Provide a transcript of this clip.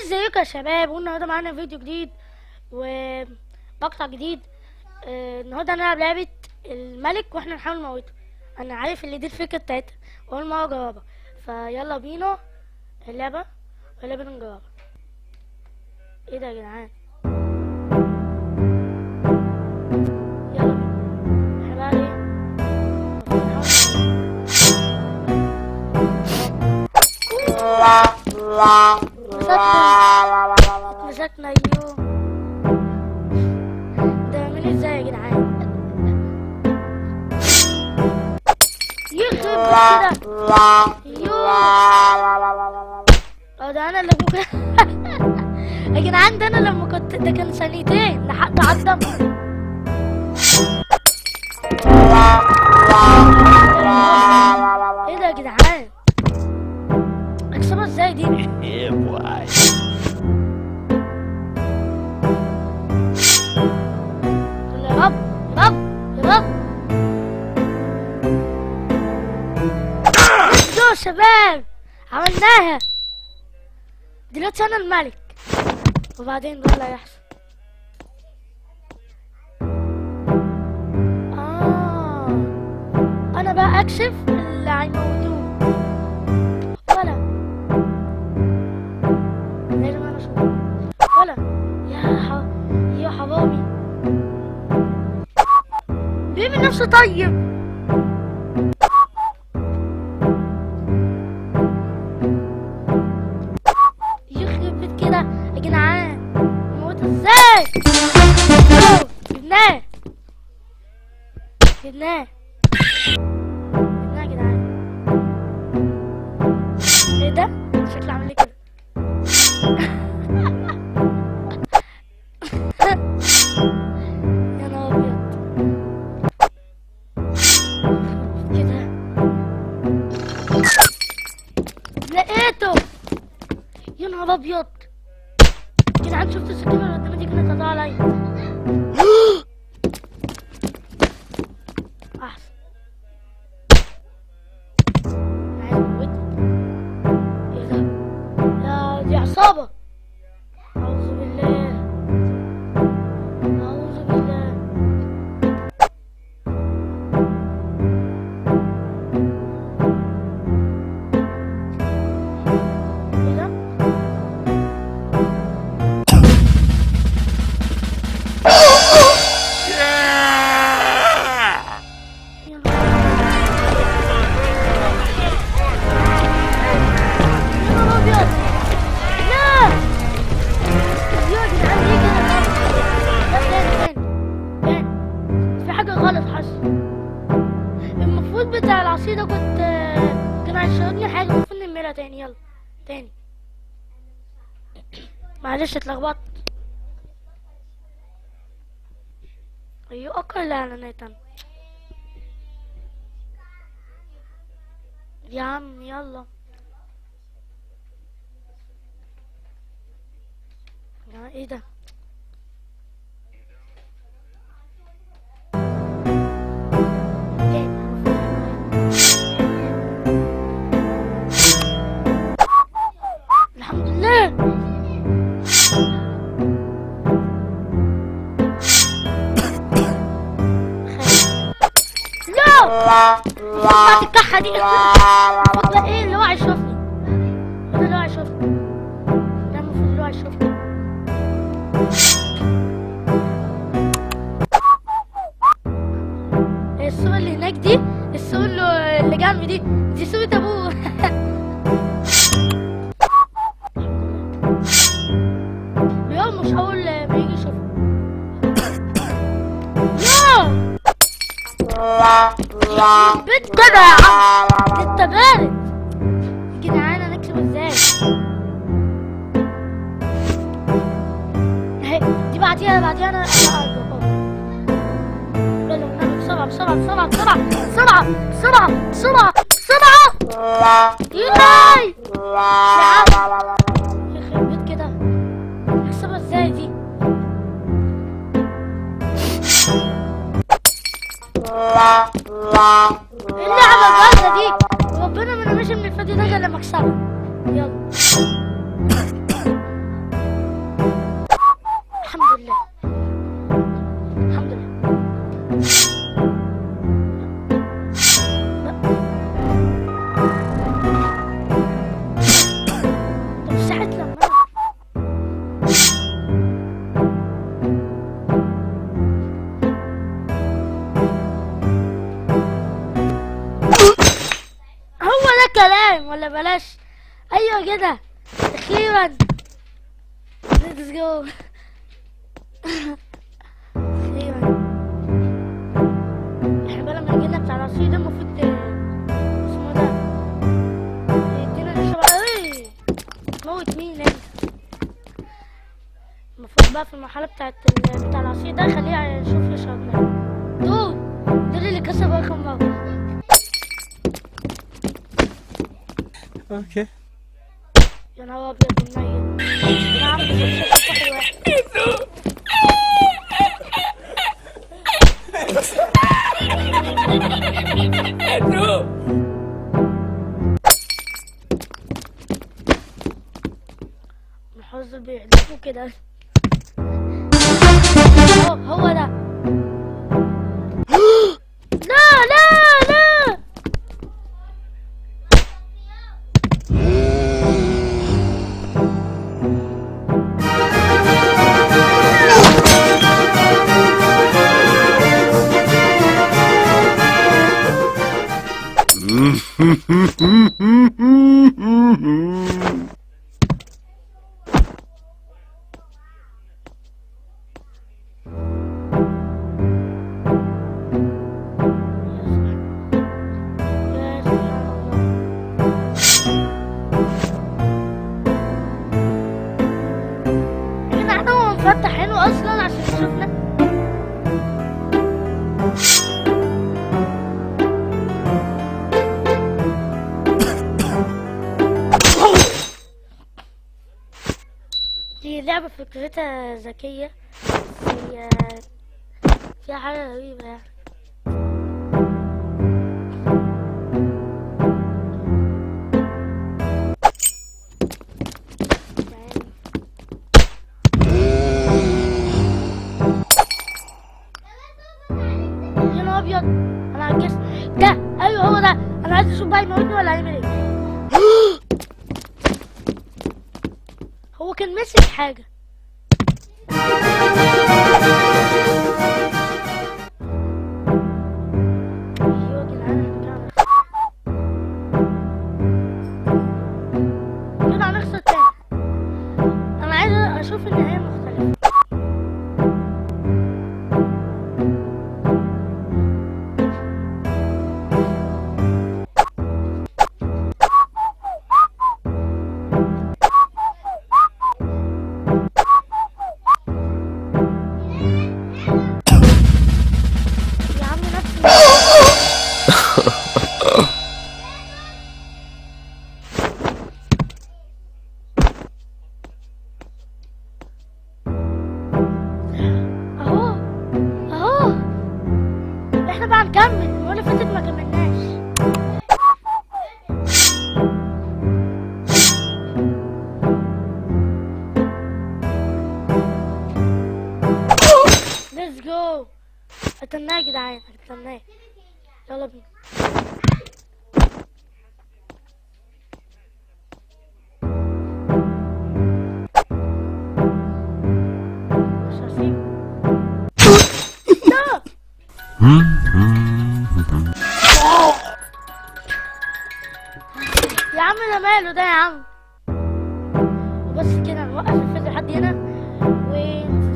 ازيكم يا شباب والنهارده معانا فيديو جديد ومقطع جديد آه، النهارده هنلعب لعبة الملك واحنا نحاول نموته انا عارف اللي دي الفكرة بتاعتها اول مرة اجربها فيلا بينا اللعبة يلا بينا نجربها ايه ده يا جدعان يلا بينا احنا بقى ايه مسكنا مسكنا ايوه ده عامل ازاي يا جدعان يخرب بيت كده ايوه اه ده انا اللي ممكن يا جدعان ده انا لما كنت ده كان ثانيتين لحد عدى ايه ده يا جدعان اكسبها ازاي دي Yeah, boy. يا رب يا رب يا رب يو يا شباب عملناها دلوقتي انا الملك وبعدين بقى اللي هيحصل اه انا بقى اكشف اللي هيموتوه ولا لازم انا اشوف ولا يا ح... يا حبابي بيعمل نفسه طيب يخرب بيت كده يا جدعان نموت ازاي أوه، جبناه جبناه جبناه يا جدعان ايه ده شكله عامل لي كده يا نهار ابيض كده لقيته يا نهار ابيض يا جدعان شفت السكينه اللي قدامي دي كانت هتقع عليا احسن عايز موتني ايه ده يا دي عصابه اعوذ بالله اعوذ بالله ايه ده يا نهار ابيض لا يا جدعان ليه كده لا تاني تاني تاني في حاجة غلط حصل المفروض بتاع العصير ده كنت كان هيشربني حاجة المفروض نعملها تاني يلا تاني معلش اتلخبطت ايوه اكل الاعلانات انا يا عم يلا يا ايه ده إيه؟ الحمد لله خير. لا بتاعت الكحة دي والله ايه اللي هو هيشوفني ده اللي هو هيشوفني ده المفروض اللي هو هيشوفني هي الصورة اللي هناك دي الصورة اللي اللي جنبي دي دي صورة ابوه بيقول مش هقول بيجي يشوفني يا بيت كده يا عم انت بارد يا جدعان هنكسب ازاي اهي دي بعديها بعديها انا يلا والنبي بسرعة بسرعة بسرعة بسرعة بسرعة بسرعة بسرعة بسرعة ياي يا عم يخرب بيت كده هكسبها ازاي دي ايه اللعبة الجامدة دي ربنا ما انا ماشي من الفيديو ده غير لما اكسبها يلا ولا بلاش ايوه كده اخيرا ليتس جو اخيرا احنا بقى لما يجينا بتاع العصير ده المفروض اسمه ده يدينا نشرب ايه موت مين انت المفروض بقى في المرحلة بتاعت ال- بتاع العصير ده خليه يشوف يشرب منه دول دول اللي كسبوا آخر مرة Okay. يا نهار أبيض الميت أنا عامل فرصة واحد الحظ بيحدفوا كده هو هو ده لا لا لا يا سبحان الله يا جدعان هو مفتحينه اصلا عشان يشوفنا دي لعبة فكرتها ذكية هي فيها حاجة غريبة يعني يعني يا نهار ابيض انا عجزت ده ايوه هو ده انا عايز اشوف بقى يموتني ولا هيعمل ايه هو كان ماسك حاجه ايوه يا جدعان احنا كده كده هنخسر تاني انا عايز اشوف النهايه مختلفه يا عم نفسي اهو اهو احنا بقى نكمل وانا فاتت ما كملناش ليتس جو هتناه يا جدعان هتناه يلا بينا مش هسيب لا يا عم ده ماله ده يا عم وبس كده نوقف الفيديو لحد هنا و